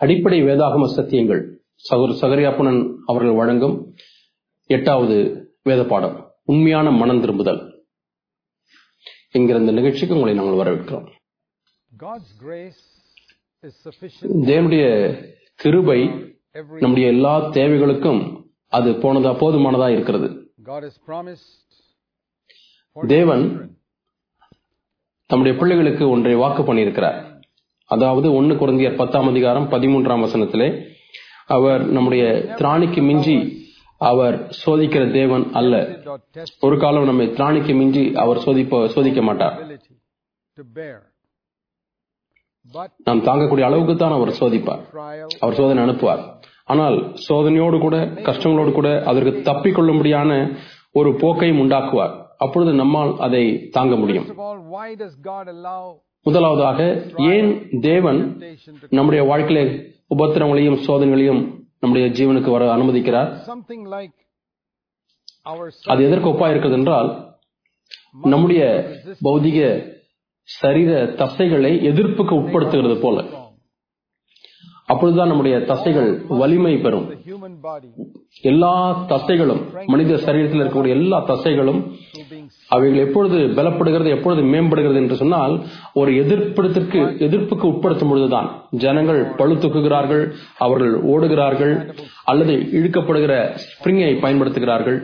அடிப்படை வேதாகம சத்தியங்கள் சகோதர சகரியாப்பனன் அவர்கள் வழங்கும் எட்டாவது வேத பாடம் உண்மையான மனம் திரும்புதல் என்கிற இந்த நிகழ்ச்சிக்கு உங்களை நாங்கள் வரவேற்கிறோம் God's grace is sufficient தேவனுடைய கிருபை for every நம்முடைய எல்லா தேவைகளுக்கும் அது போனதா போதுமானதா இருக்கிறது God has promised for தேவன் children. தம்முடைய பிள்ளைகளுக்கு ஒன்றை வாக்கு பண்ணியிருக்கிறார் அதாவது ஒன்னு குழந்தையர் பத்தாம் அதிகாரம் பதிமூன்றாம் வசனத்திலே அவர் நம்முடைய திராணிக்கு மிஞ்சி அவர் சோதிக்கிற தேவன் அல்ல Tested or test ஒரு காலம் நம்மை திராணிக்கு மிஞ்சி அவர் சோதிப்ப சோதிக்க மாட்டார் ability to bear. But நாம் தாங்கக்கூடிய அளவுக்கு தான் அவர் சோதிப்பார் trial அவர் சோதனை அனுப்புவார் ஆனால் சோதனையோடு கூட கஷ்டங்களோடு கூட அதற்கு தப்பிக்கொள்ளும்படியான ஒரு போக்கையும் உண்டாக்குவார் அப்பொழுது நம்மால் அதை தாங்க முடியும் First of all, why does God allow முதலாவதாக ஏன் தேவன் temptation to நம்முடைய வாழ்க்கையில உபத்திரங்களையும் சோதனைகளையும் நம்முடைய ஜீவனுக்கு வர அனுமதிக்கிறார் something like our அது எதற்கு ஒப்பா இருக்கிறது என்றால் நம்முடைய பௌதிக சரீர தசைகளை எதிர்ப்புக்கு உட்படுத்துகிறது போல strong, அப்பொழுதுதான் நம்முடைய தசைகள் வலிமை பெறும் the human body எல்லா தசைகளும் மனித சரீரத்தில் இருக்கக்கூடிய எல்லா தசைகளும் through being அவைகள் எப்பொழுது பலப்படுகிறது எப்பொழுது மேம்படுகிறது என்று சொன்னால் ஒரு எதிர்ப்பிடத்திற்கு எதிர்ப்புக்கு உட்படுத்தும் பொழுதுதான் ஜனங்கள் பழு தூக்குகிறார்கள் அவர்கள் ஓடுகிறார்கள் அல்லது இழுக்கப்படுகிற ஸ்பிரிங்கை பயன்படுத்துகிறார்கள்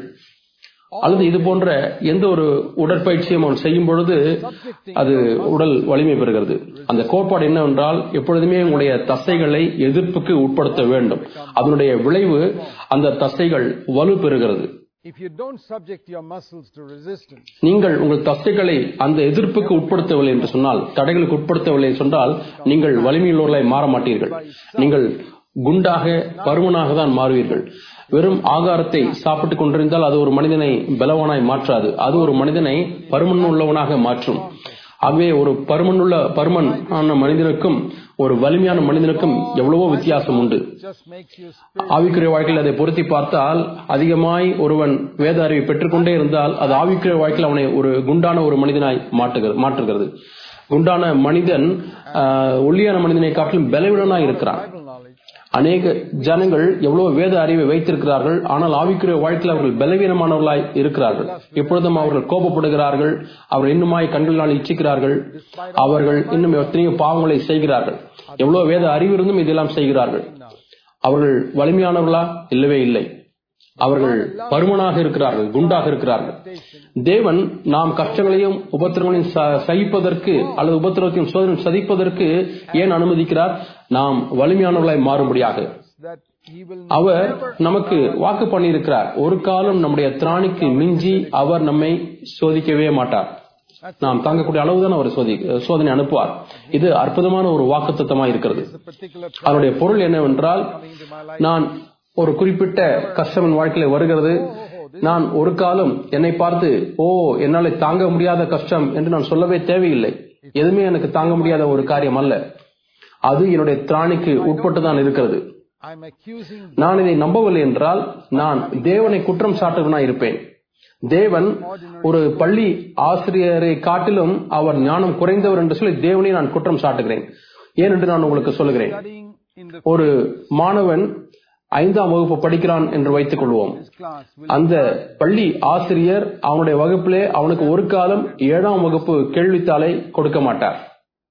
அல்லது இது போன்ற எந்த ஒரு உடற்பயிற்சியும் அவன் செய்யும் பொழுது அது உடல் வலிமை பெறுகிறது அந்த கோட்பாடு என்னவென்றால் எப்பொழுதுமே உங்களுடைய தசைகளை எதிர்ப்புக்கு உட்படுத்த வேண்டும் அதனுடைய விளைவு அந்த தசைகள் வலு பெறுகிறது If you don't subject your muscles to resistance, நீங்கள் உங்கள் தசைகளை அந்த எதிர்ப்புக்கு உட்படுத்தவில்லை என்று சொன்னால் தடைகளுக்கு உட்படுத்தவில்லை என்று சொன்னால் நீங்கள் வலிமையுள்ளவர்களாய் மாற மாட்டீர்கள் நீங்கள் குண்டாக பருமனாக தான் மாறுவீர்கள் வெறும் ஆகாரத்தை சாப்பிட்டுக் கொண்டிருந்தால் அது ஒரு மனிதனை பலவானாய் மாற்றாது அது ஒரு மனிதனை பருமன் உள்ளவனாக மாற்றும் ஆகவே ஒரு பருமனுள்ள பருமன் ஆன மனிதனுக்கும் ஒரு வலிமையான மனிதனுக்கும் எவ்வளவோ வித்தியாசம் உண்டு just makes you spirit. ஆவிக்குரிய வாழ்க்கையில் அதை பொருத்தி பார்த்தால் அதிகமாய் ஒருவன் வேத அறிவை பெற்றுக்கொண்டே இருந்தால் அது ஆவிக்குரிய வாழ்க்கையில் அவனை ஒரு குண்டான ஒரு மனிதனாய் மாட்டுகிறது மாற்றுகிறது குண்டான மனிதன் ஆஹ், ஒல்லியான மனிதனை காட்டிலும் பலவீனனாய் இருக்கிறான் Bible knowledge. அநேக ஜனங்கள் எவ்வளவு வேத அறிவை வைத்திருக்கிறார்கள் ஆனால் ஆவிக்குரிய வாழ்க்கையில் அவர்கள் பலவீனமானவர்களாய் இருக்கிறார்கள் எப்பொழுதும் அவர்கள் கோபப்படுகிறார்கள் அவர்கள் இன்னுமாய் கண்களால் இச்சிக்கிறார்கள் அவர்கள் இன்னும் எத்தனையோ பாவங்களை செய்கிறார்கள் எவ்வளவு வேத அறிவு இருந்தும் இதெல்லாம் செய்கிறார்கள் அவர்கள் வலிமையானவர்களா இல்லவே இல்லை அவர்கள் பருமனாக இருக்கிறார்கள் குண்டாக இருக்கிறார்கள் தேவன் நாம் கஷ்டங்களையும் உபத்திரங்களையும் ச- சகிப்பதற்கு அல்லது உபத்திரத்தையும் சோதனையும் சதிப்பதற்கு ஏன் அனுமதிக்கிறார் நாம் வலிமையானவர்களாய் மாறும்படியாக That he will அவர் நமக்கு வாக்கு பண்ணியிருக்கிறார் ஒரு காலம் நம்முடைய திராணிக்கு மிஞ்சி அவர் நம்மை சோதிக்கவே மாட்டார் நாம் தாங்கக்கூடிய அளவுதான் அவர் சோதி சோதனை அனுப்புவார் இது அற்புதமான ஒரு வாக்குத்தத்தமா இருக்கிறது a particular அதனுடைய பொருள் என்னவென்றால் coming into my life. நான் ஒரு குறிப்பிட்ட கஷ்டம் என் வாழ்க்கையில வருகிறது நான் ஒரு காலம் என்னை பார்த்து ஓ என்னால தாங்க முடியாத கஷ்டம் என்று நான் சொல்லவே தேவையில்லை எதுவுமே எனக்கு தாங்க முடியாத ஒரு காரியம் அல்ல அது என்னுடைய திராணிக்கு உட்பட்டு தான் இருக்கிறது I'm accusing நான் இதை நம்பவில்லை என்றால் நான் தேவனை குற்றம் சாட்டுவனாய் இருப்பேன் தேவன் ஒரு பள்ளி ஆசிரியரை காட்டிலும் அவர் ஞானம் குறைந்தவர் என்று சொல்லி தேவனை நான் குற்றம் சாட்டுகிறேன் ஏனென்று நான் உங்களுக்கு சொல்லுகிறேன் studying in the ஒரு மாணவன் ஐந்தாம் வகுப்பு படிக்கிறான் என்று வைத்துக் கொள்வோம் this class will அந்த பள்ளி ஆசிரியர் அவனுடைய வகுப்பிலே அவனுக்கு ஒரு காலம் ஏழாம் வகுப்பு கேள்வித்தாளை கொடுக்க மாட்டார்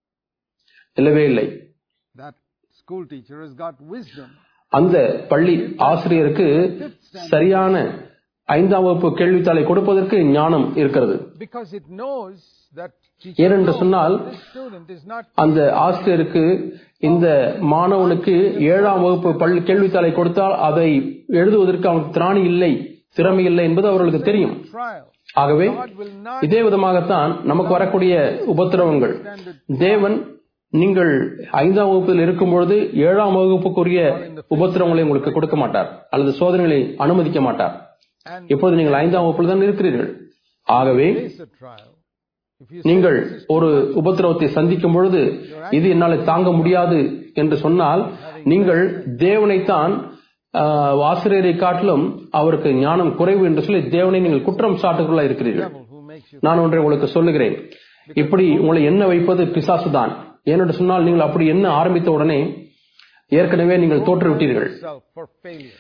இல்லவே இல்லை that school teacher has got wisdom. அந்த பள்ளி ஆசிரியருக்கு சரியான ஐந்தாம் வகுப்பு கேள்வித்தாளை கொடுப்பதற்கு ஞானம் இருக்கிறது Because it knows that teacher ஏனென்று சொன்னால் this student is not அந்த ஆசிரியருக்கு இந்த மாணவனுக்கு ஏழாம் வகுப்பு பள்ளி கேள்வித்தாளை கொடுத்தால் அதை எழுதுவதற்கு அவனுக்கு திராணி இல்லை திறமை இல்லை என்பது அவர்களுக்கு தெரியும் trial. ஆகவே God will not இதே விதமாகத்தான் நமக்கு வரக்கூடிய உபத்திரவங்கள் தேவன் நீங்கள் ஐந்தாம் வகுப்பில் இருக்கும் பொழுது ஏழாம் வகுப்புக்குரிய உபத்திரவங்களை உங்களுக்கு கொடுக்க மாட்டார் அல்லது சோதனைகளை அனுமதிக்க மாட்டார் and இப்போது நீங்கள் ஐந்தாம் வகுப்பில் தான் இருக்கிறீர்கள் ஆகவே face a trial. If you நீங்கள் ஒரு உபத்திரவத்தை சந்திக்கும் பொழுது இது என்னால் தாங்க முடியாது என்று சொன்னால் நீங்கள் தேவனைத்தான் ஆஹ், ஆசிரியரை காட்டிலும் அவருக்கு ஞானம் குறைவு என்று சொல்லி தேவனை நீங்கள் குற்றம் சாட்டுகளா இருக்கிறீர்கள் devil who makes you நான் ஒன்றை உங்களுக்கு சொல்லுகிறேன் இப்படி உங்களை என்ன வைப்பது பிசாசுதான் ஏனென்று சொன்னால் நீங்கள் அப்படி என்ன ஆரம்பித்த உடனே ஏற்கனவே நீங்கள் தோற்றுவிட்டீர்கள் yourself for failure.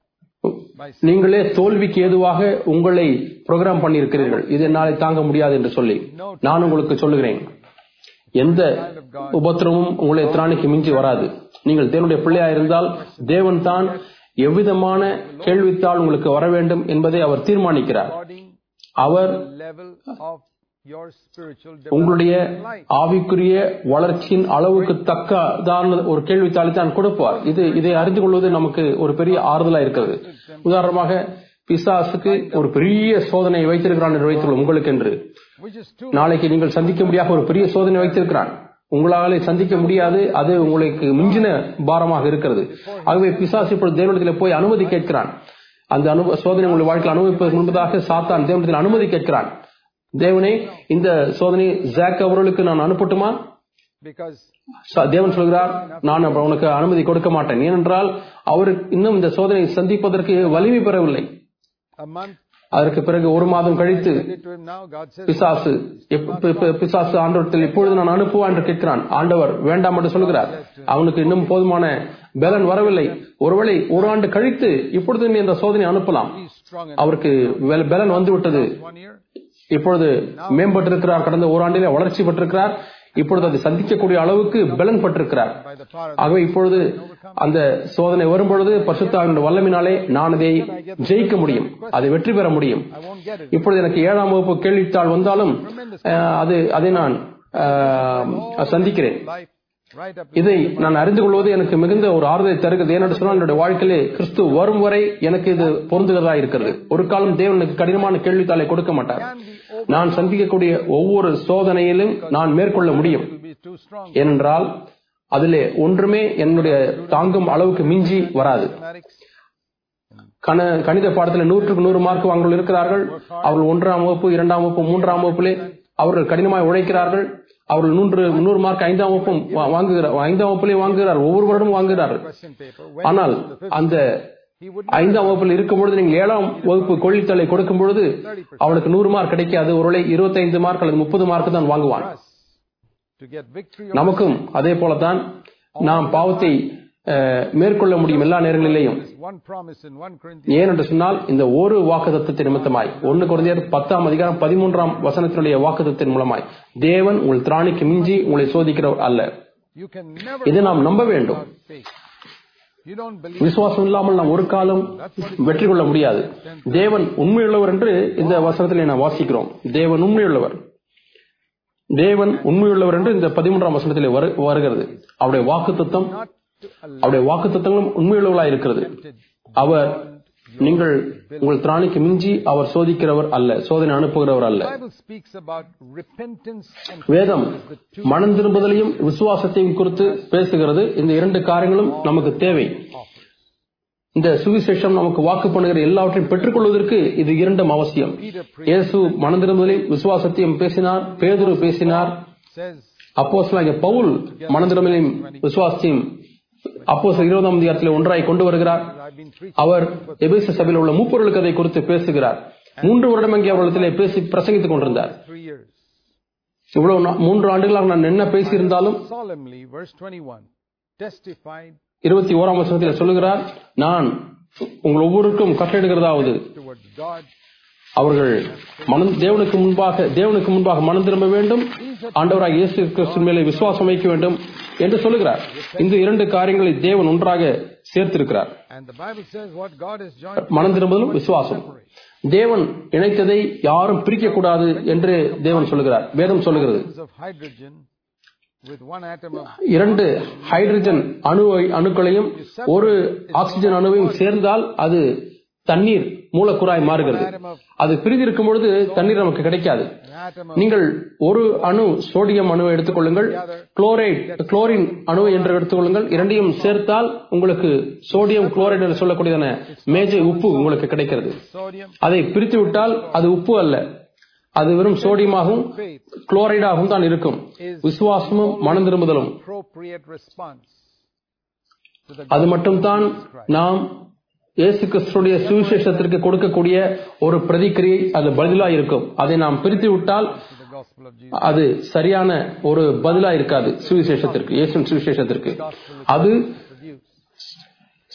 By நீங்களே தோல்விக்கு ஏதுவாக உங்களை ப்ரோக்ராம் பண்ணியிருக்கிறீர்கள் இது என்னாலே தாங்க முடியாது என்று சொல்லி நான் உங்களுக்கு சொல்லுகிறேன் எந்த உபத்திரமும் உங்களை திராணிக்கு மிஞ்சி வராது நீங்கள் தேவனுடைய பிள்ளையா இருந்தால் தேவன் தான் எவ்விதமான கேள்வித்தால் உங்களுக்கு வர வேண்டும் என்பதை அவர் தீர்மானிக்கிறார் according our to the level of your spiritual உங்களுடைய development in life. ஆவிக்குரிய வளர்ச்சியின் அளவுக்கு தக்கதான ஒரு கேள்வித்தாளை தான் கொடுப்பார் இது இதை அறிந்து கொள்வது நமக்கு ஒரு பெரிய ஆறுதலா இருக்கிறது உதாரணமாக பிசாசுக்கு ஒரு பெரிய சோதனை வைத்திருக்கிறான் என்று வைத்துள்ள உங்களுக்கு என்று Which is too நாளைக்கு நீங்கள் சந்திக்க முடியாத ஒரு பெரிய சோதனை வைத்திருக்கிறான் உங்களாலே சந்திக்க முடியாது அது உங்களுக்கு மிஞ்சின பாரமாக இருக்கிறது ஆகவே பிசாசு இப்பொழுது தேவனிடத்தில் போய் அனுமதி கேட்கிறான் அந்த அனுபவ சோதனை உங்கள் வாழ்க்கையில் அனுபவிப்பதற்கு முன்பதாக சாத்தான் தேவனிடத்தில் அனுமதி கேட்கிறான் தேவனே இந்த சோதனை ஜாக் அவர்களுக்கு நான் அனுப்பட்டுமா because ச- தேவன் சொல்கிறார் நான் அப்ப உனக்கு அனுமதி கொடுக்க மாட்டேன் ஏனென்றால் அவருக்கு இன்னும் இந்த சோதனை சந்திப்பதற்கு வலிமை பெறவில்லை a month அதற்கு பிறகு ஒரு மாதம் கழித்து send it to him now, God says, பிசாசு எப்ப- பி- பி- பிசாசு ஆண்டவரத்தில் எப்பொழுது நான் அனுப்புவா என்று கேட்கிறான் ஆண்டவர் வேண்டாம் என்று சொல்கிறார் அவனுக்கு இன்னும் போதுமான பலன் வரவில்லை ஒருவேளை ஒரு ஆண்டு கழித்து இப்பொழுது நீ இந்த சோதனை அனுப்பலாம் he's strong enough. அவருக்கு வெல- பலன் வந்து விட்டது One year, இப்பொழுது மேம்பட்டிருக்கிறார் கடந்த ஓராண்டிலே வளர்ச்சி பெற்றிருக்கிறார் இப்பொழுது அதை சந்திக்கக்கூடிய அளவுக்கு பலன் பட்டிருக்கிறார் by the power of ஆகவே இப்பொழுது அந்த சோதனை வரும்பொழுது பசுத்தாவினுடைய வல்லமினாலே நான் அதை ஜெயிக்க முடியும் அதை வெற்றி பெற முடியும் I won't get it. இப்பொழுது எனக்கு ஏழாம் வகுப்பு கேள்வித்தாள் வந்தாலும் அஹ், அது அதை நான் அஹ், சந்திக்கிறேன் Life right up இதை நான் அறிந்து கொள்வது எனக்கு மிகுந்த ஒரு ஆறுதலை தருகிறது ஏனென்று சொன்னால் என்னுடைய வாழ்க்கையிலே கிறிஸ்து வரும் வரை எனக்கு இது பொருந்துகிறதா இருக்கிறது ஒரு காலம் தேவனுக்கு கடினமான கேள்வித்தாளை கொடுக்க மாட்டார் நான் சந்திக்கக்கூடிய ஒவ்வொரு சோதனையிலும் நான் மேற்கொள்ள முடியும் will be too strong. ஏனென்றால் அதிலே ஒன்றுமே என்னுடைய தாங்கும் அளவுக்கு மிஞ்சி வராது Mathematics, கண கணித பாடத்தில் நூற்றுக்கு நூறு மார்க் வாங்குகள் இருக்கிறார்கள் அவர்கள் ஒன்றாம் வகுப்பு இரண்டாம் வகுப்பு மூன்றாம் வகுப்பிலே அவர்கள் கடினமாய் உழைக்கிறார்கள் அவர்கள் நூன்று நூறு மார்க் ஐந்தாம் வகுப்பும் வா- வாங்குகிறார் ஐந்தாம் வகுப்பிலே வாங்குகிறார் ஒவ்வொரு வருடமும் வாங்குகிறார்கள் question paper. When ஆனால் அந்த he would ஐந்தாம் வகுப்பில் இருக்கும் பொழுது நீங்கள் ஏழாம் வகுப்பு கொள்ளித்தலை கொடுக்கும் பொழுது அவனுக்கு நூறு மார்க் கிடைக்காது ஒருவேளை இருபத்தைந்து மார்க் அல்லது முப்பது மார்க் தான் வாங்குவான் us to get victory நமக்கும் அதே போலத்தான் நாம் பாவத்தை அஹ், மேற்கொள்ள முடியும் எல்லா நேரங்களிலேயும் There's one promise in 1 Corinthians ஏன் என்று சொன்னால் இந்த ஒரு வாக்குத்தத்தின் நிமித்தமாய் ஒன்னு குழந்தையர் பத்தாம் அதிகாரம் பதிமூன்றாம் வசனத்தினுடைய வாக்குத்தத்தின் மூலமாய் தேவன் உங்கள் திராணிக்கு மிஞ்சி உங்களை சோதிக்கிறவர் அல்ல you can never இதை நாம் நம்ப வேண்டும் without faith. You don't believe விசுவாசம் இல்லாமல் நாம் ஒரு காலம் வெற்றி கொள்ள முடியாது தேவன் உண்மையுள்ளவர் என்று இந்த வசனத்திலே நாம் வாசிக்கிறோம் தேவன் உண்மையுள்ளவர் தேவன் உண்மையுள்ளவர் என்று இந்த பதிமூன்றாம் வசனத்திலே வரு- வருகிறது அவருடைய வாக்குத்தத்தம் not to allow அவருடைய வாக்குத்தத்தங்களும் உண்மையுள்ளவர்களாய் இருக்கிறது அவர் நீங்கள் உங்கள் திராணிக்கு மிஞ்சி அவர் சோதிக்கிறவர் அல்ல சோதனை அனுப்புகிறவர் அல்ல The Bible speaks about repentance and வேதம் மனம் திரும்புதலையும் விசுவாசத்தையும் குறித்து பேசுகிறது இந்த இரண்டு காரியங்களும் நமக்கு தேவை இந்த சுவிசேஷம் நமக்கு வாக்கு பண்ணுகிற எல்லாவற்றையும் பெற்றுக்கொள்வதற்கு இது இரண்டும் அவசியம் இயேசு மனம் திரும்புதலையும் விசுவாசத்தையும் பேசினார் பேதுரு பேசினார் says அப்போஸ்தலனாகிய பவுல் மனம் திரும்புதலையும் விசுவாசத்தையும் அப்போஸ்தலர் இருபதாம் அதிகாரத்தில் ஒன்றாய் கொண்டு வருகிறார் I've been preaching அவர் எபேசு சபையில் உள்ள மூப்பொருளுக்கு அதை குறித்து பேசுகிறார் மூன்று வருடம் அங்கே அவர்களிடத்திலே பேசி பிரசங்கித்துக் கொண்டிருந்தார் three years. இவ்வளவு நா- மூன்று ஆண்டுகளாக நான் என்ன பேசியிருந்தாலும் Solemnly, verse 21, testified இருபத்தி ஓராம் வருஷத்தில் சொல்லுகிறார் நான் உங்கள் ஒவ்வொருக்கும் கட்டளையிடுகிறதாவது towards God அவர்கள் மனம் தேவனுக்கு முன்பாக தேவனுக்கு முன்பாக மனம் திரும்ப வேண்டும் ஆண்டவராக இயேசு கிறிஸ்து மேலே விசுவாசம் வைக்க வேண்டும் என்று சொல்லுகிறார் இந்த இரண்டு காரியங்களை தேவன் ஒன்றாக சேர்த்திருக்கிறார் And the Bible says what God has joined மனம் திரும்புதலும் விசுவாசம் தேவன் இணைத்ததை யாரும் பிரிக்கக்கூடாது என்று தேவன் சொல்லுகிறார் வேதம் சொல்லுகிறது atoms of hydrogen with one atom of இரண்டு ஹைட்ரஜன் அணு அணுக்களையும் ஒரு ஆக்சிஜன் அணுவையும் சேர்ந்தால் அது தண்ணீர் மூலக்கூறாய் மாறுகிறது atom of அது பிரிந்திருக்கும் பொழுது தண்ணீர் நமக்கு கிடைக்காது an atom of நீங்கள் ஒரு அணு சோடியம் அணுவை எடுத்துக்கொள்ளுங்கள் குளோரைட் குளோரின் அணுவை என்று எடுத்துக்கொள்ளுங்கள் இரண்டையும் சேர்த்தால் உங்களுக்கு சோடியம் குளோரைடு என்று சொல்லக்கூடியதான மேஜை உப்பு உங்களுக்கு கிடைக்கிறது sodium அதை பிரித்து விட்டால் அது உப்பு அல்ல அது வெறும் சோடியமாகவும் குளோரைடாகவும் தான் இருக்கும் விசுவாசமும் மனம் திரும்புதலும் appropriate response to the அது மட்டும்தான் நாம் இயேசு கிறிஸ்துடைய சுவிசேஷத்திற்கு கொடுக்கக்கூடிய ஒரு பிரதிக்கிரியை அது பதிலா இருக்கும் அதை நாம் பிரித்து விட்டால் to the gospel of Jesus. அது சரியான ஒரு பதிலா இருக்காது சுவிசேஷத்திற்கு இயேசுவின் சுவிசேஷத்திற்கு அது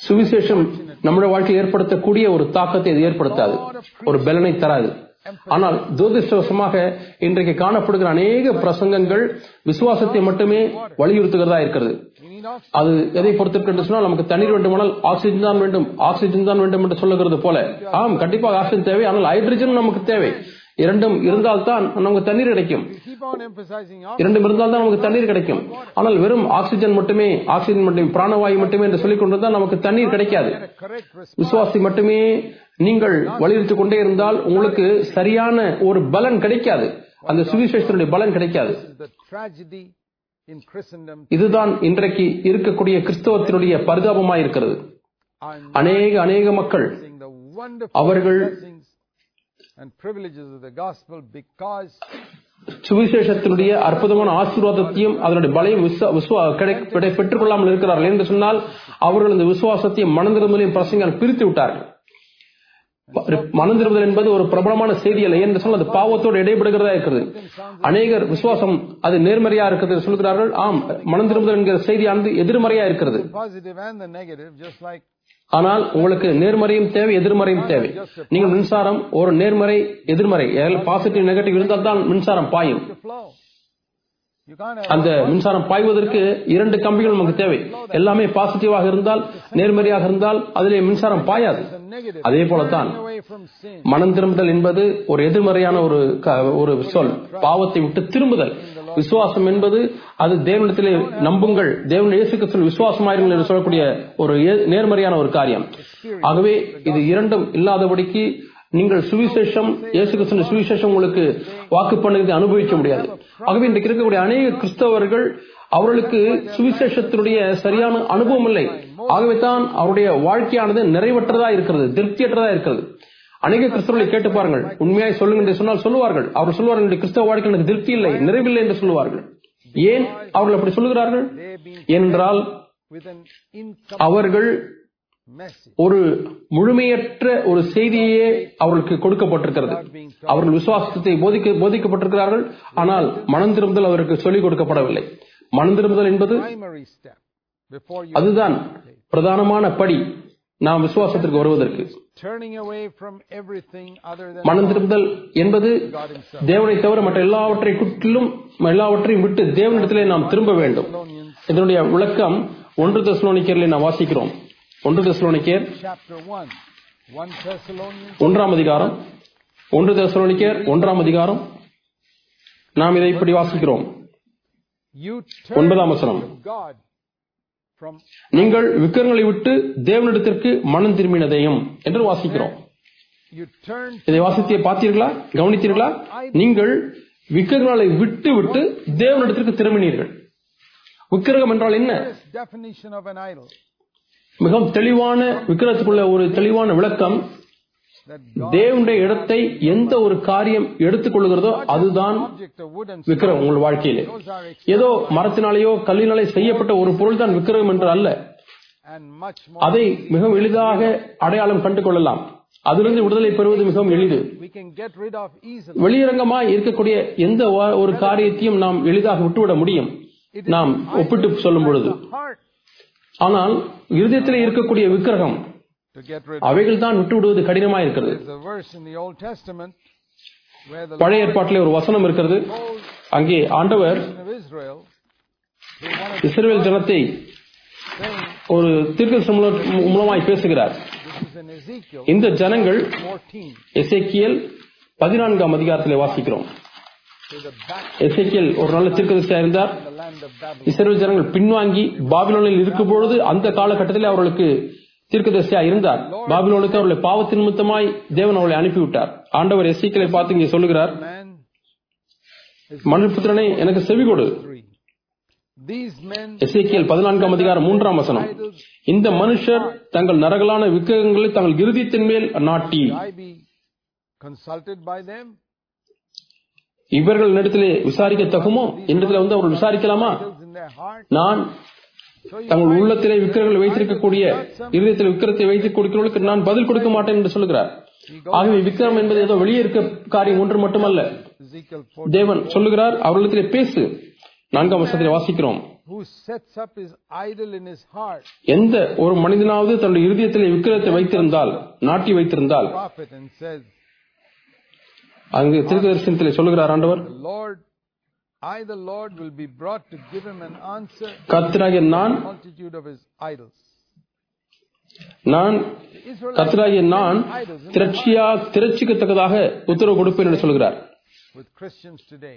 சுவிசேஷம் நம்முடைய வாழ்க்கையில் ஏற்படுத்தக்கூடிய ஒரு தாக்கத்தை இது ஏற்படுத்தாது ஒரு பலனை தராது ஆனால் துரதிருஷ்டவசமாக இன்றைக்கு காணப்படுகிற அநேக பிரசங்கங்கள் விசுவாசத்தை மட்டுமே வலியுறுத்துகிறதா இருக்கிறது We need oxygen. அது எதை பொறுத்திருக்கு என்று சொன்னால் நமக்கு தண்ணீர் வேண்டுமானால் ஆக்சிஜன் தான் வேண்டும் ஆக்சிஜன் தான் வேண்டும் என்று சொல்லுகிறது போல ஆம் கண்டிப்பாக ஆக்சிஜன் தேவை ஆனால் ஹைட்ரஜன் நமக்கு தேவை இரண்டும் இருந்தால்தான் நமக்கு தண்ணீர் கிடைக்கும் We keep on emphasizing oxygen. இரண்டும் இருந்தால் தான் நமக்கு தண்ணீர் கிடைக்கும் ஆனால் வெறும் ஆக்சிஜன் மட்டுமே ஆக்சிஜன் மட்டுமே பிராணவாயு மட்டுமே என்று சொல்லிக் கொண்டிருந்தால் நமக்கு தண்ணீர் கிடைக்காது Get a correct response. விசுவாசி மட்டுமே நீங்கள் வலியுறுத்திக் கொண்டே இருந்தால் உங்களுக்கு சரியான ஒரு பலன் கிடைக்காது அந்த சுவிசேஷத்தினுடைய பலன் கிடைக்காது This is the tragedy in Christendom. இதுதான் இன்றைக்கு இருக்கக்கூடிய கிறிஸ்தவத்தினுடைய பரிதாபமாய் இருக்கிறது Are அநேக அநேக மக்கள் seeing the wonderful அவர்கள் blessings and privileges of the gospel because சுவிசேஷத்தினுடைய அற்புதமான ஆசீர்வாதத்தையும் அதனுடைய பலையும் விசுவா- விசுவா- கிடை- கிடை- பெற்றுக்கொள்ளாமல் இருக்கிறார்கள் என்று சொன்னால் அவர்கள் இந்த விசுவாசத்தையும் மனந்திருமலையும் பிரசங்கள் பிரித்து விட்டார்கள் மனந்திரும்புதல் என்பது ஒரு பிரபலமான செய்தி அல்ல என்று சொன்னால் அது பாவத்தோடு இடைபடுகிறதா இருக்கிறது அநேகர் விசுவாசம் அது நேர்மறையா இருக்கிறது என்று சொல்கிறார்கள் ஆம் மனந்திரும்புதல் என்கிற செய்தியானது எதிர்மறையா இருக்கிறது the positive and the negative, just like ஆனால் உங்களுக்கு நேர்மறையும் தேவை எதிர்மறையும் தேவை நீங்கள் மின்சாரம் ஒரு நேர்மறை எதிர்மறை பாசிட்டிவ் நெகட்டிவ் இருந்தால் தான் மின்சாரம் பாயும் to flow. You can't have அந்த மின்சாரம் பாய்வதற்கு இரண்டு கம்பிகள் நமக்கு தேவை எல்லாமே பாசிட்டிவாக இருந்தால் நேர்மறையாக இருந்தால் அதிலே மின்சாரம் பாயாது a negative. அதே போலத்தான் Turning away from sin. மனம் திரும்புதல் என்பது ஒரு எதிர்மறையான ஒரு க- ஒரு சொல் பாவத்தை விட்டு திரும்புதல் விசுவாசம் என்பது அது தேவனிடத்திலே நம்புங்கள் தேவன் இயேசு கிறிஸ்துவில் விசுவாசமாயிருங்கள் என்று சொல்லக்கூடிய ஒரு ஏ- நேர்மறையான ஒரு காரியம் ஆகவே இது இரண்டும் இல்லாதபடிக்கு நீங்கள் சுவிசேஷம் இயேசு கிறிஸ்துவின் சுவிசேஷம் உங்களுக்கு வாக்கு பண்ணுவதை அனுபவிக்க முடியாது ஆகவே இன்றைக்கு இருக்கக்கூடிய அநேக கிறிஸ்தவர்கள் அவர்களுக்கு சுவிசேஷத்தினுடைய சரியான அனுபவம் இல்லை ஆகவே தான் அவருடைய வாழ்க்கையானது நிறைவற்றதா இருக்கிறது திருப்தியற்றதா இருக்கிறது அநேக கிறிஸ்தவர்களை கேட்டு பாருங்கள் உண்மையாய் சொல்லுங்க என்று சொன்னால் சொல்லுவார்கள் அவர் சொல்லுவார்கள் "என்னுடைய கிறிஸ்தவ வாழ்க்கை எனக்கு திருப்தி இல்லை நிறைவில்லை என்று சொல்லுவார்கள் ஏன் அவர்கள் அப்படி சொல்லுகிறார்கள் They've been ஏனென்றால் with an incomplete அவர்கள் message. ஒரு முழுமையற்ற ஒரு செய்தியே அவர்களுக்கு கொடுக்கப்பட்டிருக்கிறது அவர்கள் விசுவாசத்தை போதிக்க போதிக்கப்பட்டிருக்கிறார்கள் ஆனால் மனம் திரும்புதல் அவருக்கு சொல்லிக் கொடுக்கப்படவில்லை மனம் திரும்புதல் என்பது Primary step before you அதுதான் பிரதானமான படி நாம் விசுவாசத்திற்கு வருவதற்கு turning away from everything other than மனம் திரும்புதல் என்பது God Himself. தேவனை தவிர மற்ற எல்லாவற்றை குற்றிலும் எல்லாவற்றையும் விட்டு தேவனிடத்திலே நாம் திரும்ப வேண்டும் Thessalonians இதனுடைய விளக்கம் ஒன்று தெசலோனிக்கரில் நாம் வாசிக்கிறோம் ஒன்று தெசலோனிக்கர் chapter 1. 1 Thessalonians ஒன்றாம் அதிகாரம் ஒன்று தெசலோனிக்கர் ஒன்றாம் அதிகாரம் நாம் இதை இப்படி வாசிக்கிறோம் You turn ஒன்பதாம் வசனம் to God from நீங்கள் விக்கிரங்களை விட்டு தேவனிடத்திற்கு மனம் திரும்பினதையும் என்று வாசிக்கிறோம் you turn to இதை வாசித்திய பார்த்தீர்களா கவனித்தீர்களா நீங்கள் விக்கிரங்களை விட்டு விட்டு தேவனிடத்திற்கு திரும்பினீர்கள் விக்கிரகம் என்றால் என்ன this definition of an idol மிகவும் தெளிவான விக்கிரகத்துக்குள்ள ஒரு தெளிவான விளக்கம் that God தேவனுடைய இடத்தை எந்த ஒரு காரியம் எடுத்துக்கொள்கிறதோ அதுதான் object of wood and stone. விக்கிரகம் உங்கள் வாழ்க்கையிலே Those are ex- ஏதோ மரத்தினாலேயோ கல்லினாலே செய்யப்பட்ட ஒரு பொருள் தான் விக்கிரகம் என்று அல்ல and much more. அதை மிகவும் எளிதாக அடையாளம் கண்டு கொள்ளலாம் அதிலிருந்து விடுதலை பெறுவது மிகவும் எளிது We can get rid of easily. வெளியரங்கமாய் இருக்கக்கூடிய எந்த வ- ஒரு காரியத்தையும் நாம் எளிதாக விட்டுவிட முடியும் நாம் ஒப்பிட்டு சொல்லும் பொழுது The heart ஆனால் இருதயத்திலே இருக்கக்கூடிய விக்கிரகம் to get rid of. அவைகள் தான் விட்டு விடுவது கடினமாக இருக்கிறது There's a verse in the Old Testament where the பழைய ஏற்பாட்டிலே ஒரு வசனம் இருக்கிறது told அங்கே ஆண்டவர் nation of Israel through one of இஸ்ரவேல் ஜனத்தை saying, ஒரு தீர்க்க மூலமாய் பேசுகிறார் this is in Ezekiel இந்த ஜனங்கள் 14, எசேக்கியேல் பதினான்காம் அதிகாரத்திலே வாசிக்கிறோம் to the back எசேக்கியேல் ஒரு நல்ல தீர்க்கதரிசியா இருந்தார் in the land of Babylon. இஸ்ரவேல் ஜனங்கள் பின்வாங்கி பாபிலோனில் இருக்கும் பொழுது அந்த காலகட்டத்தில் அவர்களுக்கு தீர்க்கதரிசியா இருந்தார் பாபிலோனுக்கு அவர்களை பாவத்தின் நிமித்தமாய் தேவன் அவர்களை அனுப்பிவிட்டார் ஆண்டவர் எசேக்கியேலை பார்த்து இங்கே சொல்லுகிறார் Man is மனுபுத்திரனே எனக்கு செவி கொடு three. These men எசேக்கியேல் பதினான்காம் அதிகாரம் மூன்றாம் வசனம் இந்த மனுஷர் தங்கள் நரகலான விக்கிரகங்களை தங்கள் இருதயத்தின் மேல் நாட்டி I be consulted by them? இவர்கள் இடத்திலே விசாரிக்க தகுமோ என்னிடத்தில் வந்து அவர்கள் விசாரிக்கலாமா Idols in their heart. நான் So you தங்கள் உள்ளத்திலே விக்கிரங்களை வைத்திருக்கக்கூடிய இருதயத்தில் விக்கிரத்தை வைத்துக் கொடுக்கிறவர்களுக்கு நான் பதில் கொடுக்க மாட்டேன் என்று சொல்லுகிறார் ஆகவே விக்கிரம் என்பது ஏதோ வெளியே இருக்க காரியம் ஒன்று மட்டுமல்ல Ezekiel 14, தேவன் சொல்லுகிறார் அவர்களிடத்திலே பேசு நான்காம் வருஷத்திலே வாசிக்கிறோம் who sets up his idol in his heart, எந்த ஒரு மனிதனாவது தன்னுடைய இருதயத்திலே விக்கிரத்தை வைத்திருந்தால் நாட்டி வைத்திருந்தால் prophet, and says, அங்கு திருதரிசனத்திலே சொல்லுகிறார் ஆண்டவர் The Lord, I, the Lord, will be brought to give him an answer to கர்த்தராகிய நான் the multitude of his idols. நான் The Israelites கர்த்தராகிய நான் had idols in their திரட்சியா திரட்சிக்கத்தக்கதாக உத்தரவு கொடுப்பேன் என்று சொல்கிறார் heart with Christians today.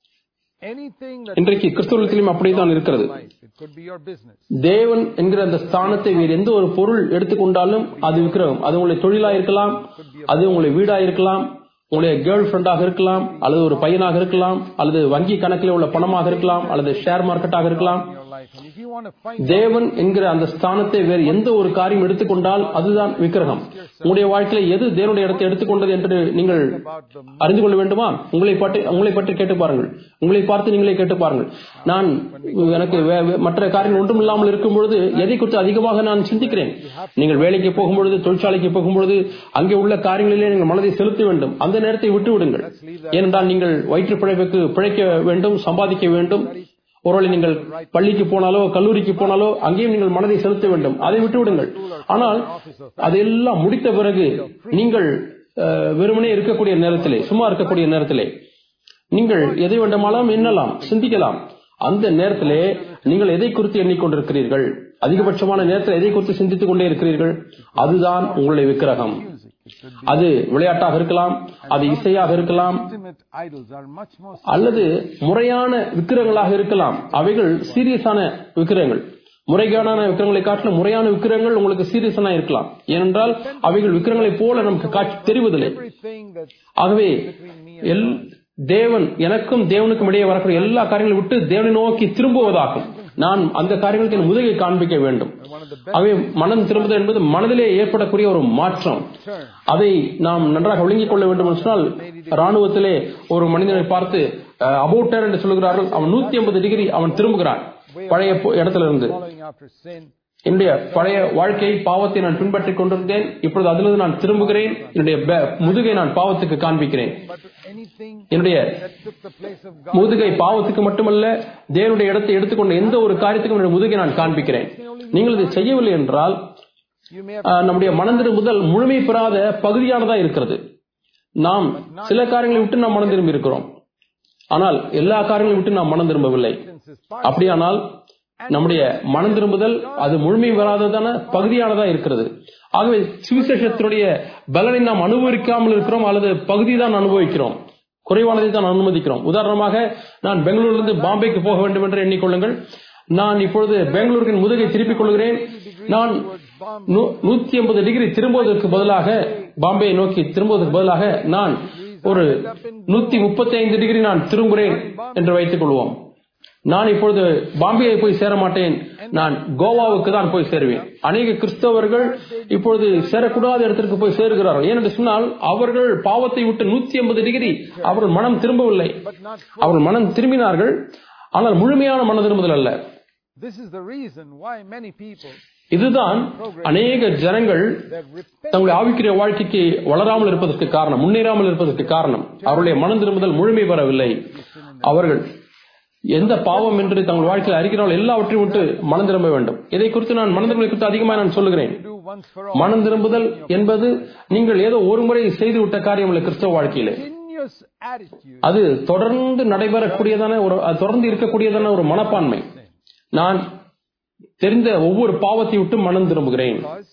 Anything that இன்றைக்கு கிறிஸ்தவத்திலும் அப்படித்தான் இருக்கிறது life, it could be your business. தேவன் என்கிற அந்த ஸ்தானத்தை வேறு எந்த ஒரு பொருள் எடுத்துக்கொண்டாலும் அது விக்கிரகம் அது உங்களுடைய தொழிலா இருக்கலாம் அது உங்களுடைய வீடா இருக்கலாம் உங்களுடைய கேர்ள் ஃப்ரெண்டாக இருக்கலாம் அல்லது ஒரு பையனாக இருக்கலாம் அல்லது வங்கி கணக்கில் உள்ள பணமாக இருக்கலாம் அல்லது ஷேர் மார்க்கெட்டாக இருக்கலாம் in your life. And if you want to find தேவன் என்கிற அந்த ஸ்தானத்தை வேறு எந்த ஒரு காரியம் எடுத்துக்கொண்டால் அதுதான் விக்கிரகம் உங்களுடைய வாழ்க்கையில எது தேவனுடைய இடத்தை எடுத்துக்கொண்டது என்று நீங்கள் about the அறிந்து கொள்ள வேண்டுமா உங்களை பற்றி உங்களை பற்றி கேட்டு பாருங்கள் உங்களை பார்த்து நீங்களே கேட்டு பாருங்கள் நான் எனக்கு வே- வே- மற்ற காரியங்கள் ஒன்றும் இல்லாமல் இருக்கும் பொழுது எதை குறித்து அதிகமாக நான் சிந்திக்கிறேன் நீங்கள் வேலைக்கு போகும்பொழுது தொழிற்சாலைக்கு போகும்பொழுது அங்கே உள்ள காரியங்களிலே நீங்கள் மனதை செலுத்த வேண்டும் அந்த நேரத்தை விட்டு விடுங்கள் ஏனென்றால் நீங்கள் வயிற்று பிழைப்புக்கு பிழைக்க வேண்டும் சம்பாதிக்க வேண்டும் ஒருவேளை நீங்கள் பள்ளிக்கு போனாலோ கல்லூரிக்கு போனாலோ அங்கேயும் நீங்கள் மனதை செலுத்த வேண்டும் அதை விட்டு விடுங்கள் ஆனால் அதெல்லாம் முடித்த பிறகு நீங்கள் அஹ், வெறுமனே இருக்கக்கூடிய நேரத்திலே சும்மா இருக்கக்கூடிய நேரத்திலே நீங்கள் எதை வேண்டுமானாலும் எண்ணலாம் சிந்திக்கலாம் அந்த நேரத்திலே நீங்கள் எதை குறித்து எண்ணிக்கொண்டிருக்கிறீர்கள் அதிகபட்சமான நேரத்தில் எதை குறித்து சிந்தித்துக் கொண்டே இருக்கிறீர்கள் அதுதான் உங்களுடைய விக்கிரகம் music, it could be அது விளையாட்டாக இருக்கலாம் அது இசையாக இருக்கலாம் ultimate idols are much more அல்லது முறையான விக்கிரகங்களாக இருக்கலாம் அவைகள் சீரியஸான விக்கிரகங்கள் முறைகேடான விக்கிரகங்களை காட்டிலும் முறையான விக்கிரகங்கள் உங்களுக்கு சீரியஸான இருக்கலாம் ஏனென்றால் அவைகள் விக்கிரகங்களைப் போல நமக்கு காட்சி தெரிவதில்லை everything that's ஆகவே எல் தேவன் எனக்கும் தேவனுக்கும் இடையே வரக்கூடிய எல்லா காரியங்களை விட்டு தேவனை நோக்கி திரும்புவதாகும் நான் அந்த காரியங்களுக்கு என் முதுகை காண்பிக்க வேண்டும் one of the ஆகவே மனம் திரும்புதல் என்பது மனதிலே ஏற்படக்கூடிய ஒரு மாற்றம் turn. அதை நாம் நன்றாக விளங்கிக் கொள்ள வேண்டும் என்று சொன்னால் ராணுவத்திலே ஒரு மனிதனை பார்த்து அபவுட்டர் என்று சொல்கிறார்கள் அவன் நூத்தி ஐம்பது டிகிரி அவன் திரும்புகிறான் பழைய பொ- இடத்துல இருந்து following after sin. என்னுடைய பழைய வாழ்க்கை பாவத்தை நான் பின்பற்றிக் கொண்டிருந்தேன் இப்பொழுது அதிலிருந்து நான் திரும்புகிறேன் என்னுடைய ப- முதுகை நான் பாவத்துக்கு காண்பிக்கிறேன் But anything என்னுடைய that took the place of God, முதுகை பாவத்துக்கு மட்டுமல்ல தேவனுடைய இடத்தை எடுத்துக்கொண்ட எந்த ஒரு காரியத்துக்கும் என்னுடைய முதுகை நான் காண்பிக்கிறேன் நீங்கள் இதை செய்யவில்லை என்றால் you may have ஆஹ், நம்முடைய மனந்திரும்புதல் முழுமை பெறாத பகுதியானதா இருக்கிறது நாம் சில காரியங்களை விட்டு நாம் மனம் திரும்பி இருக்கிறோம் ஆனால் எல்லா காரியங்களையும் விட்டு நாம் மனம் திரும்பவில்லை since his part. அப்படியானால் நம்முடைய மனம் திரும்புதல் அது முழுமை வராததான பகுதியானதா இருக்கிறது ஆகவே சுவிசேஷத்தினுடைய பலனை நாம் அனுபவிக்காமல் இருக்கிறோம் அல்லது பகுதி தான் அனுபவிக்கிறோம் குறைவானதை தான் அனுமதிக்கிறோம் உதாரணமாக நான் பெங்களூரிலிருந்து பாம்பேக்கு போக வேண்டும் என்று எண்ணிக்கொள்ளுங்கள் நான் இப்பொழுது பெங்களூருக்கு முதுகை திருப்பிக் கொள்கிறேன் நான் நூ- நூத்தி ஐம்பது டிகிரி திரும்புவதற்கு பதிலாக பாம்பே நோக்கி திரும்புவதற்கு பதிலாக நான் ஒரு நூத்தி முப்பத்தி ஐந்து டிகிரி நான் திரும்புகிறேன் என்று வைத்துக் கொள்வோம் நான் இப்பொழுது பாம்பேயை போய் சேர மாட்டேன் நான் கோவாவுக்கு தான் போய் சேருவேன் அநேக கிறிஸ்தவர்கள் இப்பொழுது சேரக்கூடாத இடத்திற்கு போய் சேருகிறார்கள் ஏனென்று சொன்னால் அவர்கள் பாவத்தை விட்டு நூத்தி ஐம்பது டிகிரி அவர்கள் மனம் திரும்பவில்லை But not அவர்கள் மனம் திரும்பினார்கள் ஆனால் முழுமையான மன திரும்புதல் அல்ல this is the reason why many people இதுதான் அநேக ஜனங்கள் that repent தங்களுடைய ஆவிக்குரிய வாழ்க்கைக்கு வளராமல் இருப்பதற்கு காரணம் முன்னேறாமல் இருப்பதற்கு காரணம் அவருடைய மனம் திரும்புதல் முழுமை பெறவில்லை அவர்கள் எந்த பாவம் என்று தங்கள் வாழ்க்கையில் அறிகிறார்கள் எல்லாவற்றையும் விட்டு மனம் திரும்ப வேண்டும் இதை குறித்து நான் மனம் திரும்பலை குறித்து அதிகமாக நான் சொல்லுகிறேன் do once for all. மனம் திரும்புதல் என்பது நீங்கள் ஏதோ ஒரு முறை செய்து விட்ட காரியம் இல்லை கிறிஸ்தவ வாழ்க்கையிலே Continuous attitude அது தொடர்ந்து நடைபெறக்கூடியதான ஒரு அது தொடர்ந்து இருக்கக்கூடியதான ஒரு மனப்பான்மை நான் தெரிந்த ஒவ்வொரு பாவத்தை விட்டு மனம் திரும்புகிறேன் because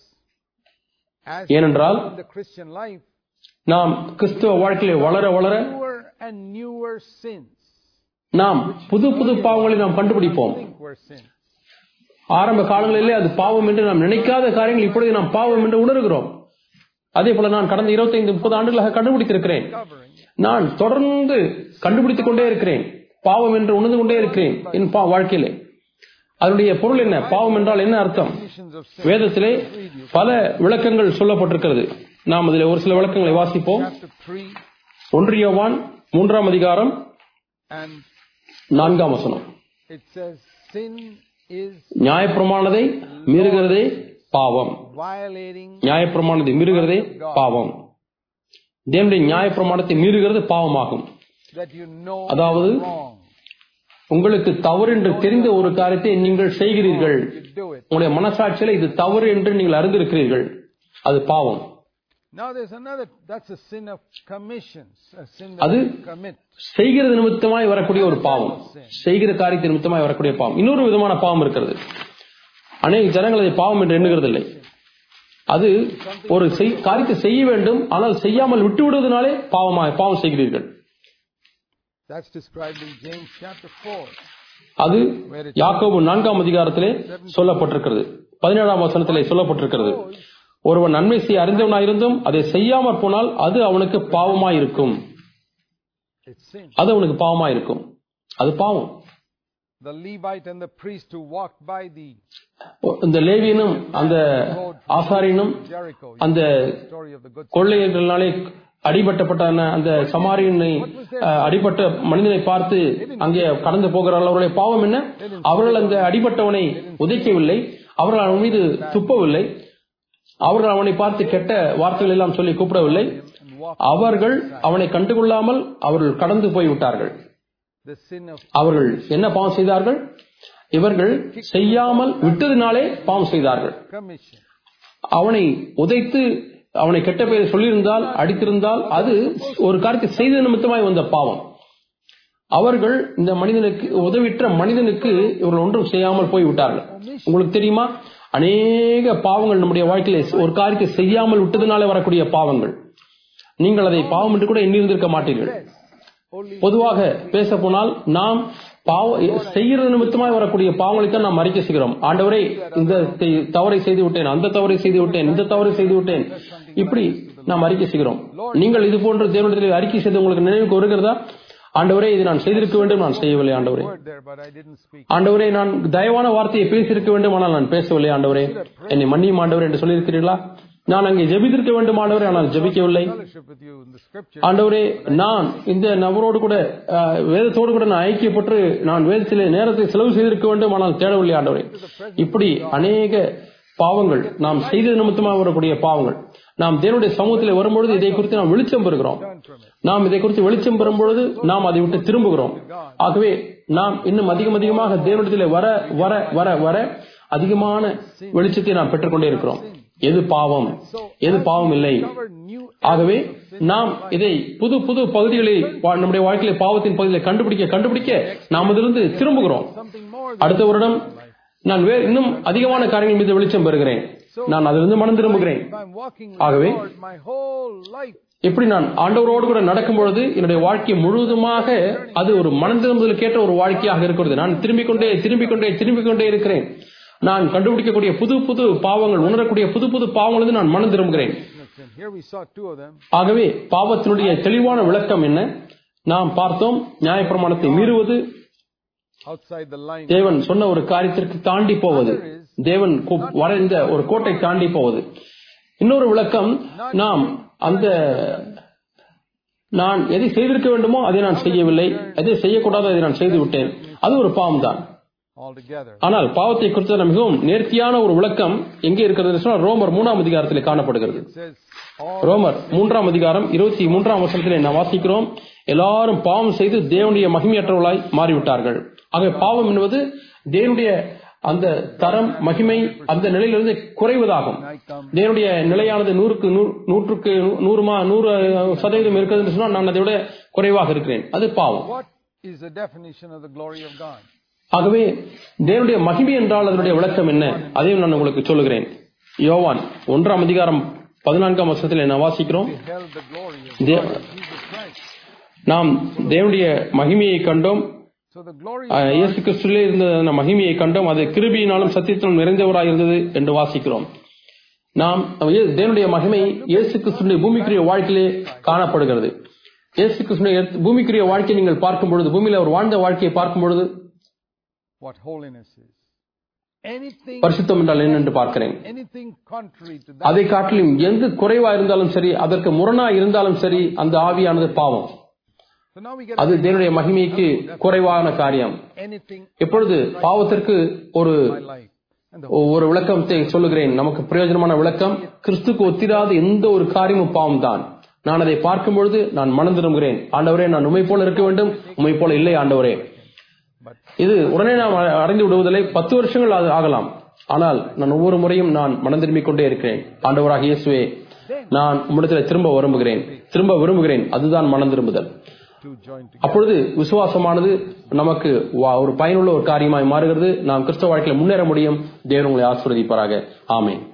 as ஏனென்றால் in the Christian life, நாம் கிறிஸ்தவ வாழ்க்கையிலே வளர வளர newer and newer sins நாம் புது புது பாவங்களை நாம் கண்டுபிடிப்போம் think were sins. ஆரம்ப காலங்களிலே அது பாவம் என்று நாம் நினைக்காத காரியங்கள் இப்பொழுது நாம் பாவம் என்று உணர்கிறோம் அதே போல நான் கடந்த 25 முப்பது ஆண்டுகளாக கண்டுபிடித்திருக்கிறேன் Covering நான் தொடர்ந்து கண்டுபிடித்துக் கொண்டே இருக்கிறேன் பாவம் என்று உணர்ந்து கொண்டே இருக்கிறேன் என் பா- வாழ்க்கையிலே அதனுடைய பொருள் என்ன பாவம் என்றால் என்ன அர்த்தம் definitions of sin. வேதத்திலே பல விளக்கங்கள் சொல்லப்பட்டிருக்கிறது நாம் அதில் ஒரு சில விளக்கங்களை வாசிப்போம் Chapter 3 ஒன்று யோவான் மூன்றாம் அதிகாரம் and நான்காம் வசனம் it says sin is நியாயப்பிரமாணத்தை மீறுகிறதே பாவம் violating நியாயப்பிரமாணத்தை மீறுகிறதே பாவம் தேவனுடைய நியாயப்பிரமாணத்தை மீறுகிறது பாவமாகும் that you know அதாவது wrong. உங்களுக்கு தவறு என்று தெரிந்த ஒரு காரியத்தை நீங்கள் செய்கிறீர்கள் You do it. உங்களுடைய மனசாட்சியில இது தவறு என்று நீங்கள் அறிந்திருக்கிறீர்கள் அது பாவம் Now there's another, that's a sin of commissions, a sin அது- that you commit. செய்கிறது நிமித்தமாய் வரக்கூடிய ஒரு பாவம் செய்கிற காரியத்தை நிமித்தமாய் வரக்கூடிய பாவம் இன்னொரு விதமான பாவம் இருக்கிறது அநேக ஜனங்கள் அதை பாவம் என்று எண்ணுகிறதில்லை அது ஒரு செய்- காரியத்தை செய்ய வேண்டும் ஆனால் செய்யாமல் விட்டு விடுவதனாலே பாவமா பாவம் செய்கிறீர்கள் That's described in James chapter 4. அது யாக்கோபு நான்காம் அதிகாரத்திலே சொல்லப்பட்டிருக்கிறது பதினேழாம் வசனத்திலே சொல்லப்பட்டிருக்கிறது ஒருவன் நன்மை செய்ய அறிந்தவனாயிருந்தும் அதை செய்யாமற் போனால் அது அவனுக்கு பாவமாயிருக்கும் It's sin. அது அவனுக்கு பாவமாயிருக்கும் அது பாவம் The Levite and the priest who walked by the இந்த லேவியனும் அந்த road ஆசாரியனும் Jericho. You அந்த know the story of the good கொள்ளையர்களாலே அடிபட்டப்பட்ட அந்த சமாரியனை அஹ், அடிபட்ட மனிதனை பார்த்து அங்கே கடந்து போகிறார்கள் அவருடைய பாவம் என்ன அவர்கள் அந்த அடிபட்டவனை உதைக்கவில்லை அவர்கள் அவன் மீது துப்பவில்லை அவர்கள் அவனை பார்த்து கெட்ட வார்த்தைகள் எல்லாம் சொல்லி கூப்பிடவில்லை and walk அவர்கள் அவனை கண்டுகொள்ளாமல் அவர்கள் கடந்து போய் விட்டார்கள் the sin of அவர்கள் என்ன பாவம் செய்தார்கள் இவர்கள் செய்யாமல் விட்டதினாலே பாவம் செய்தார்கள் commission. அவனை உதைத்து அவனை கெட்ட பெயரை சொல்லியிருந்தால் அடித்திருந்தால் அது ஒரு காரியத்தை செய்த நிமித்தமாய் வந்த பாவம் அவர்கள் இந்த மனிதனுக்கு உதவிற்ற மனிதனுக்கு இவர்கள் ஒன்றும் செய்யாமல் போய் விட்டார்கள் உங்களுக்கு தெரியுமா அநேக பாவங்கள் நம்முடைய வாழ்க்கையில ஒரு காரியத்தை செய்யாமல் விட்டதுனால வரக்கூடிய பாவங்கள் நீங்கள் அதை பாவம் என்று கூட எண்ணியிருந்திருக்க மாட்டீர்கள் Only பொதுவாக பேச போனால் நாம் பாவ செய்கிறது நிமித்தமாய் வரக்கூடிய பாவங்களைத்தான் நாம் அறிக்கை செய்கிறோம் ஆண்டவரே இந்த தெ- தவறை செய்து விட்டேன் அந்த தவறை செய்து விட்டேன் இந்த தவறை செய்து விட்டேன் இப்படி நாம் அறிக்கை செய்கிறோம் நீங்கள் இது போன்ற தேவனிடத்தில் அறிக்கை செய்து உங்களுக்கு நினைவுக்கு வருகிறதா ஆண்டவரே இது நான் செய்திருக்க வேண்டும் நான் செய்யவில்லை ஆண்டவரே word there, but I didn't speak. ஆண்டவரே நான் தயவான வார்த்தையை பேசியிருக்க வேண்டும் ஆனால் நான் பேசவில்லை ஆண்டவரே என்னை மன்னியும் ஆண்டவரே என்று சொல்லியிருக்கிறீர்களா நான் அங்கே ஜெபித்திருக்க வேண்டும் ஆண்டவரே ஆனால் ஜெபிக்கவில்லை Fellowship with you in the scripture. ஆண்டவரே நான் இந்த நபரோடு கூட அஹ், வேதத்தோடு கூட நான் ஐக்கியப்பட்டு நான் வேதத்திலே நேரத்தை செலவு செய்திருக்க வேண்டும் ஆனால் தேடவில்லை ஆண்டவரே இப்படி அநேக பாவங்கள் நாம் செய்த நிமித்தமாக வரக்கூடிய பாவங்கள் நாம் தேவனுடைய சமூகத்தில் வரும்பொழுது இதை குறித்து நாம் வெளிச்சம் பெறுகிறோம் Turn from it. நாம் இதை குறித்து வெளிச்சம் பெறும்பொழுது நாம் அதை விட்டு திரும்புகிறோம் ஆகவே நாம் இன்னும் அதிகம் அதிகமாக தேவனிடத்திலே வர வர வர வர அதிகமான வெளிச்சத்தை நாம் பெற்றுக்கொண்டே இருக்கிறோம் எது பாவம் எது பாவம் இல்லை Cover new ஆகவே நாம் இதை புது புது பகுதிகளை வா- நம்முடைய வாழ்க்கையில பாவத்தின் பகுதிகளை கண்டுபிடிக்க கண்டுபிடிக்க நாம் அதிலிருந்து திரும்புகிறோம் something more அடுத்த வருடம் நான் வே இன்னும் அதிகமான காரியங்கள் மீது வெளிச்சம் பெறுகிறேன் நான் அதிலிருந்து மனம் திரும்புகிறேன் If I'm walking with ஆகவே, the Lord my whole life, எப்படி நான் ஆண்டவரோடு கூட நடக்கும் பொழுது என்னுடைய வாழ்க்கை முழுவதுமாக அது ஒரு மனம் திரும்புதலுக்கேற்ற ஒரு வாழ்க்கையாக இருக்கிறது நான் திரும்பிக் கொண்டே திரும்பிக் கொண்டே திரும்பிக் கொண்டே இருக்கிறேன் நான் கண்டுபிடிக்கக்கூடிய புது புது பாவங்கள் உணரக்கூடிய புது புது பாவங்களிலிருந்து நான் மனம் திரும்புகிறேன் and here we saw two of them. ஆகவே பாவத்தினுடைய தெளிவான விளக்கம் என்ன நாம் பார்த்தோம் நியாயப்பிரமாணத்தை மீறுவது outside the line. தேவன் சொன்ன ஒரு காரியத்திற்கு தாண்டி போவது தேவன் கு- வரைந்த ஒரு கோட்டை தாண்டி போவது இன்னொரு விளக்கம் நாம் அந்த நான் எதை செய்திருக்க வேண்டுமோ அதை நான் செய்யவில்லை எதை செய்யக்கூடாதோ அதை நான் செய்து விட்டேன் அது ஒரு பாவம் தான் altogether. ஆனால் பாவத்தை குறித்த மிகவும் நேர்த்தியான ஒரு விளக்கம் எங்கே இருக்கிறது சொன்னால் ரோமர் மூணாம் அதிகாரத்தில் காணப்படுகிறது It says all ரோமர் மூன்றாம் அதிகாரம் இருபத்தி மூன்றாம் வசனத்திலே நாம் வாசிக்கிறோம் எல்லாரும் பாவம் செய்து தேவனுடைய மகிமையற்றவர்களாய் மாறிவிட்டார்கள் ஆகவே பாவம் என்பது தேவனுடைய அந்த தரம் மகிமை அந்த நிலையிலிருந்து குறைவதாகும் தேவனுடைய நிலையானது நூறுக்கு நூறு- நூற்றுக்கு நூ- நூறுமா நூறு சதவீதம் இருக்கிறது என்று சொன்னால் நான் அதை விட குறைவாக இருக்கிறேன் அது பாவம் what is the definition of the glory of God? ஆகவே தேவனுடைய மகிமை என்றால் அதனுடைய விளக்கம் என்ன அதையும் நான் உங்களுக்கு சொல்லுகிறேன் யோவான் ஒன்றாம் அதிகாரம் பதினான்காம் வருஷத்தில் நான் வாசிக்கிறோம் Beheld the glory of they- Jesus Christ. நாம் தேவனுடைய மகிமையை கண்டோம் So the glory அஹ், இயேசு கிறிஸ்துவிலே இருந்த அந்த மகிமையை கண்டோம் அது கிருபியினாலும் சத்தியத்திலும் நிறைந்தவராய் இருந்தது என்று வாசிக்கிறோம் நாம் இயே- தேவனுடைய மகிமை இயேசு கிறிஸ்துடைய பூமிக்குரிய வாழ்க்கையிலே காணப்படுகிறது இயேசு கிறிஸ்துடைய எர்த்- பூமிக்குரிய வாழ்க்கையை நீங்கள் பார்க்கும் பொழுது பூமியில அவர் வாழ்ந்த வாழ்க்கையை பார்க்கும் பொழுது what holiness is. Anything பரிசுத்தம் என்றால் என்ன என்று பார்க்கிறேன் anything contrary to that அதை காட்டிலும் எந்த குறைவா இருந்தாலும் சரி அதற்கு முரணா இருந்தாலும் சரி அந்த ஆவியானது பாவம் so now we get அது தேவனுடைய மகிமைக்கு குறைவான காரியம் anything எப்பொழுது பாவத்திற்கு ஒரு in my life and the ஒரு விளக்கத்தை சொல்லுகிறேன் நமக்கு பிரயோஜனமான விளக்கம் கிறிஸ்துக்கு ஒத்திராத எந்த ஒரு காரியமும் பாவம் தான் நான் அதை பார்க்கும் பொழுது நான் மனம் திரும்புகிறேன் ஆண்டவரே நான் உண்மை போல இருக்க வேண்டும் உண்மை போல இல்லை ஆண்டவரே But இது உடனே நாம் அ- அடைந்து விடுவதில்லை பத்து வருஷங்கள் அது ஆகலாம் ஆனால் நான் ஒவ்வொரு முறையும் நான் மனம் திரும்பிக் கொண்டே இருக்கிறேன் ஆண்டவராக இயேசுவே நான் உம்மிடத்தில் திரும்ப விரும்புகிறேன் திரும்ப விரும்புகிறேன் அதுதான் மனம் திரும்புதல் to join together. அப்பொழுது விசுவாசமானது நமக்கு வா- ஒரு பயனுள்ள ஒரு காரியமாய் மாறுகிறது நாம் கிறிஸ்தவ வாழ்க்கையில் முன்னேற முடியும் தேவன் உங்களை ஆசீர்வதிப்பாராக ஆமென்